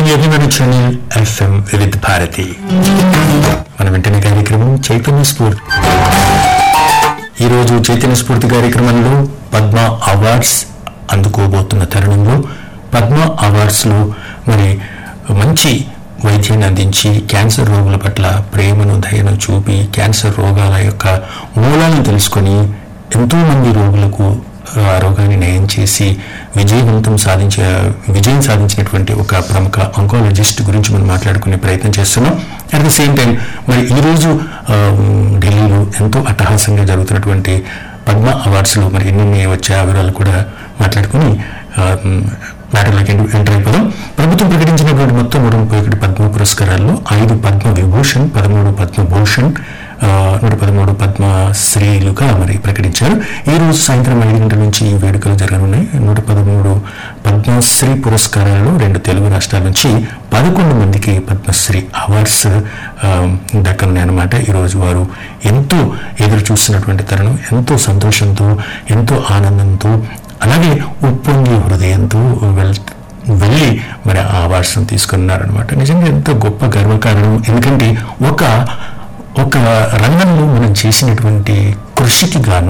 మీ అభిమాన channel FM వివిధ భారతి మన వెంటనే కార్యక్రమం చైతన్య స్ఫూర్తి ఈరోజు చైతన్య స్ఫూర్తి కార్యక్రమంలో పద్మ అవార్డ్స్ అందుకోబోతున్న తరుణంలో పద్మ అవార్డ్స్ లో మరి మంచి వైద్యాన్ని అందించి క్యాన్సర్ రోగుల పట్ల ప్రేమను దయను చూపి క్యాన్సర్ రోగాల యొక్క మూలాలను తెలుసుకొని ఎంతో మంది రోగులకు ఆ రోగాన్ని నయం చేసి విజయవంతం సాధించే విజయం సాధించినటువంటి ఒక ప్రముఖ ఆంకాలజిస్ట్ గురించి మనం మాట్లాడుకునే ప్రయత్నం చేస్తున్నాం అట్ ద సేమ్ టైం మరి ఈరోజు ఆ, ఢిల్లీలో ఎంతో అట్టహాసంగా జరుగుతున్నటువంటి పద్మ అవార్డ్స్లో మరి ఎన్నెన్ని వచ్చే ఆ వివరాలు కూడా మాట్లాడుకుని మ్యాటర్లోకి ఎంటర్ అయిపోదాం ప్రభుత్వం ప్రకటించినటువంటి మొత్తం నూట ముప్పై ఒకటి పద్మ పురస్కారాల్లో ఐదు పద్మ విభూషణ్ పదమూడు పద్మభూషణ్ ఆ, నూట పదమూడు పద్మశ్రీలుగా మరి ప్రకటించారు ఈ రోజు సాయంత్రం ఐదు గంటల నుంచి ఈ వేడుకలు జరగనున్నాయి నూట పదమూడు పద్మశ్రీ పురస్కారాల్లో రెండు తెలుగు రాష్ట్రాల నుంచి పదకొండు మందికి పద్మశ్రీ అవార్డ్స్ ఆ, దక్కనున్నాయి అన్నమాట ఈరోజు వారు ఎంతో ఎదురు చూస్తున్నటువంటి తరుణం ఎంతో సంతోషంతో ఎంతో ఆనందంతో అలాగే ఉప్పొంగి హృదయంతో వెళ్ వెళ్ళి మరి ఆ అవార్డ్స్ని తీసుకున్నారనమాట నిజంగా ఎంతో గొప్ప గర్వకారణం ఎందుకంటే ఒక ఒక రంగంలో మనం చేసినటువంటి కృషికి గాను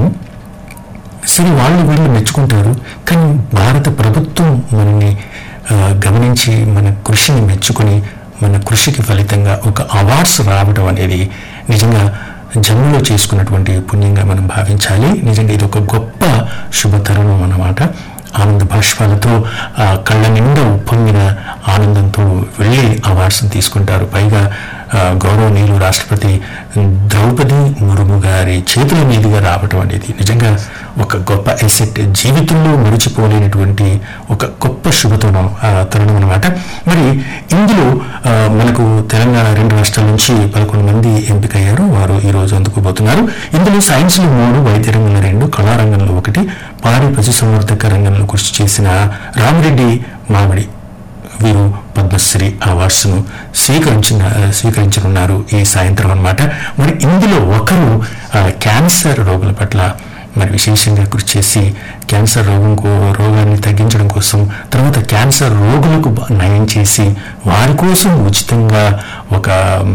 సరే వాళ్ళు వీళ్ళు మెచ్చుకుంటారు కానీ భారత ప్రభుత్వం మనని ఆ, గమనించి మన కృషిని మెచ్చుకొని మన కృషికి ఫలితంగా ఒక అవార్డ్స్ రావడం అనేది నిజంగా జన్మలో చేసుకున్నటువంటి పుణ్యంగా మనం భావించాలి నిజంగా ఇది ఒక గొప్ప శుభతరుణం అన్నమాట ఆనంద భాష్పాలతో ఆ కళ్ళ నిండా ఉప్పొంగిన ఆనందంతో వెళ్ళి అవార్డ్స్ని తీసుకుంటారు పైగా ఆ, గౌరవనీయులు రాష్ట్రపతి ద్రౌపది ముర్ము గారి చేతుల మీదుగా రావటం అనేది నిజంగా ఒక గొప్ప ఎసెట్ జీవితంలో మరిచిపోలేనటువంటి ఒక గొప్ప శుభతరుణం ఆ, తరుణం అనమాట మరి ఇందులో ఆ, మనకు తెలంగాణ రెండు రాష్ట్రాల నుంచి పదకొండు మంది ఎంపికయ్యారు వారు ఈ రోజు అందుకోబోతున్నారు ఇందులో సైన్స్లో మూడు వైద్య రంగంలో రెండు కళారంగంలో ఒకటి పాడి పశుసంవర్ధక రంగంలో కృషి చేసిన రామిరెడ్డి మామిడి వీరు పద్మశ్రీ అవార్డ్స్ను స్వీకరించిన స్వీకరించనున్నారు ఈ సాయంత్రం అన్నమాట మరి ఇందులో ఒకరు ఆ, క్యాన్సర్ రోగుల పట్ల మరి విశేషంగా కృషి చేసి క్యాన్సర్ రోగం కో- రోగాన్ని తగ్గించడం కోసం తర్వాత క్యాన్సర్ రోగులకు బ- నయం చేసి వారి కోసం ఉచితంగా ఒక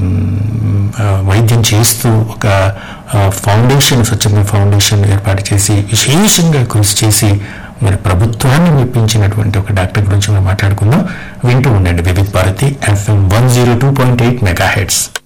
మ్, ఆ, వైద్యం చేస్తూ ఒక ఆ, ఫౌండేషన్ స్వచ్ఛంద ఫౌండేషన్ ఏర్పాటు చేసి విశేషంగా కృషి చేసి మరి ప్రభుత్వాన్ని మెప్పించినటువంటి ఒక డాక్టర్ గురించి మనం మాట్లాడుకుందాం వింటూ ఉండండి Vividh Bharati FM one zero two point eight mega heads